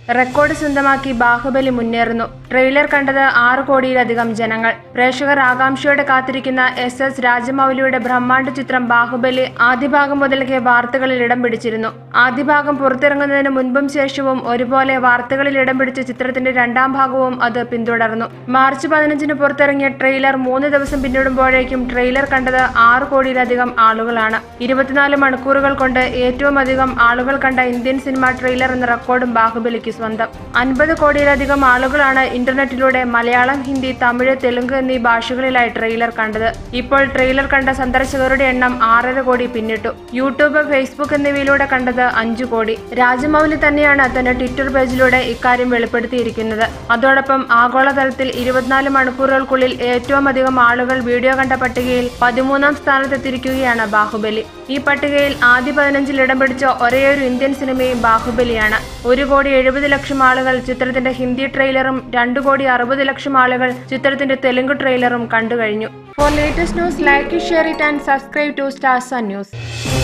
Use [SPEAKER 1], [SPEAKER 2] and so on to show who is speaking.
[SPEAKER 1] record സ്വന്തമാക്കി ബാഹുബലി മുന്നേറുന്നു trailer കണ്ടത് ആറ് കോടിയിലധികം ജനങ്ങൾ പ്രേക്ഷകർ ആകാംക്ഷയോടെ കാത്തിരിക്കുന്ന എസ് എസ് രാജമൗലിയുടെ ബ്രഹ്മാണ്ഡ ചിത്രം ബാഹുബലി ആദ്യ ഭാഗം മുതൽക്കേ വാർത്തകളിൽ ഇടം പിടിച്ചിരുന്നു ആദ്യ ഭാഗം പുറത്തിറങ്ങുന്നതിന് മുൻപും ശേഷവും ഒരുപോലെ വാർത്തകളിൽ ഇടം പിടിച്ച ചിത്രത്തിന്റെ രണ്ടാം ഭാഗവും അത് പിന്തുടർന്നു മാർച്ച് പതിനഞ്ചിന് പുറത്തിറങ്ങിയ ട്രെയിലർ മൂന്ന് ദിവസം പിന്നിടുമ്പോഴേക്കും ട്രെയിലർ കണ്ടത് ആറ് കോടിയിലധികം ആളുകളാണ് ഇരുപത്തിനാല് മണിക്കൂറുകൾ കൊണ്ട് ഏറ്റവും അധികം ആളുകൾ കണ്ട ഇന്ത്യൻ സിനിമ ട്രെയിലർ എന്ന റെക്കോർഡും ബാഹുബലിക്ക് സ്വന്തം അൻപത് കോടിയിലധികം ആളുകളാണ് ഇന്റർനെറ്റിലൂടെ മലയാളം ഹിന്ദി തമിഴ് തെലുങ്ക് എന്നീ ഭാഷകളിലായി ട്രെയിലർ കണ്ടത് ഇപ്പോൾ ട്രെയിലർ കണ്ട സന്ദർശകരുടെ എണ്ണം ആറര കോടി പിന്നിട്ടു യൂട്യൂബ് ഫേസ്ബുക്ക് എന്നിവയിലൂടെ കണ്ടത് അഞ്ചു കോടി രാജമൗലി തന്നെയാണ് തന്റെ ട്വിറ്റർ പേജിലൂടെ ഇക്കാര്യം വെളിപ്പെടുത്തിയിരിക്കുന്നത് അതോടൊപ്പം ആഗോളതലത്തിൽ ഇരുപത്തിനാല് മണിക്കൂറുകൾക്കുള്ളിൽ ഏറ്റവും അധികം ആളുകൾ വീഡിയോ കണ്ട പട്ടികയിൽ പതിമൂന്നാം സ്ഥാനത്തെത്തിയിരിക്കുകയാണ് ബാഹുബലി ഈ പട്ടികയിൽ ആദ്യ പതിനഞ്ചിൽ ഇടം പിടിച്ച ഒരേയൊരു ഇന്ത്യൻ സിനിമയും ബാഹുബലിയാണ് ഒരു കോടി എഴുപത് ലക്ഷം ആളുകൾ ചിത്രത്തിന്റെ ഹിന്ദി ട്രെയിലറും രണ്ടു കോടി അറുപത് ലക്ഷം ആളുകൾ ചിത്രത്തിന്റെ തെലുങ്ക് ട്രെയിലറും കണ്ടുകഴിഞ്ഞു for latest news like share it and subscribe to stars news